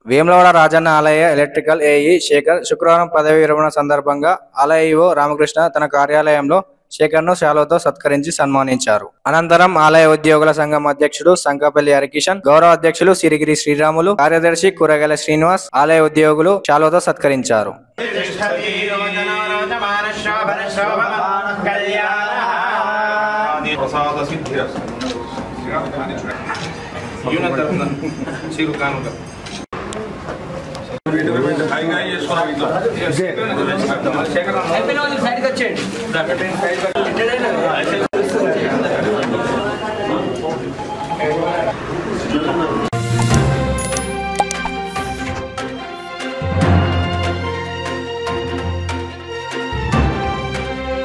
వేములవాడ రాజన్న ఆలయ electrical AE Shekhar శుక్రవారం పదవి విరమణ సందర్భంగా ఆలయ ఈవో రామకృష్ణ తన కార్యాలయంలో శేఖర్ను శాలువతో సత్కరించి సన్మానించారు అనంతరం ఆలయ ఉద్యోగుల సంఘం అధ్యక్షుడు సంకపల్లి హరికిషన్ గౌరవ అధ్యక్షులు సిరిగిరి శ్రీరాములు కార్యదర్శి కూరగాయల శ్రీనివాస్ ఆలయ ఉద్యోగులు శాలువతో సత్కరించారు ప్రసాద సిద్ధిరస్తు చిరు కానుక హైగా చేసుకున్నాం ఇంట్లో అయిపోయిన వాళ్ళు సైడ్కి వచ్చేయండి